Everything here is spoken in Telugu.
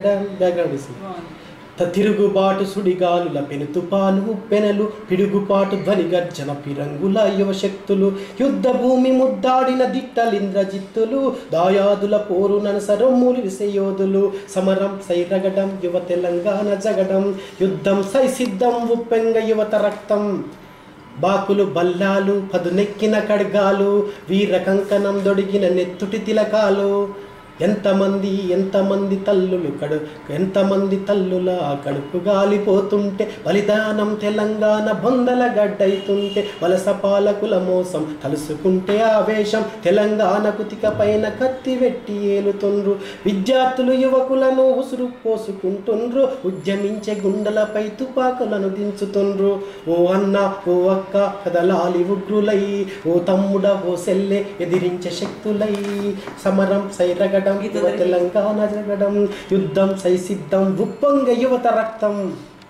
బ్యాక్గ్రౌండ్ ఇస్తుంది త తిరుగుబాటు సుడిగాలుల పెను తుపాను పెనలు పిడుగుపాటు ధ్వని గర్జన పిరంగుల యువశక్తులు యుద్ధ భూమి ముద్దాడిన దిట్టలింద్రజిత్తులు దాయాదుల పోరు ననసరొమ్ములు విసయోధులు సమరం సైరగడం యువ తెలంగాణ జగడం యుద్ధం సై సిద్ధం ఉప్పెంగ యువత రక్తం బాకులు బల్లాలు పదునెక్కిన ఖడ్గాలు వీర కంకణం దొడిగిన నెత్తుటి తిలకాలు ఎంతమంది ఎంతమంది తల్లులు కడు ఎంతమంది తల్లుల కడుపు గాలిపోతుంటే బలిదానం తెలంగాణ బొందల గడ్డైతుంటే వలస పాలకుల మోసం తలుసుకుంటే ఆవేశం తెలంగాణ కుతిక పైన కత్తి వెట్టి ఏలుతుండ్రు విద్యార్థులు యువకులను ఉసురు పోసుకుంటుండ్రు ఉద్యమించే గుండెలపై తుపాకులను దించుతుండ్రు ఓ అన్న ఓ అక్క కదలాలి ఉగ్రులై ఓ తమ్ముడ ఓ సెల్లె ఎదిరించే శక్తులై సమరం సైరగడం యువ తెలంగాణ జగడం యుద్ధం సై సిద్ధం ఉప్పొంగ యువత రక్తం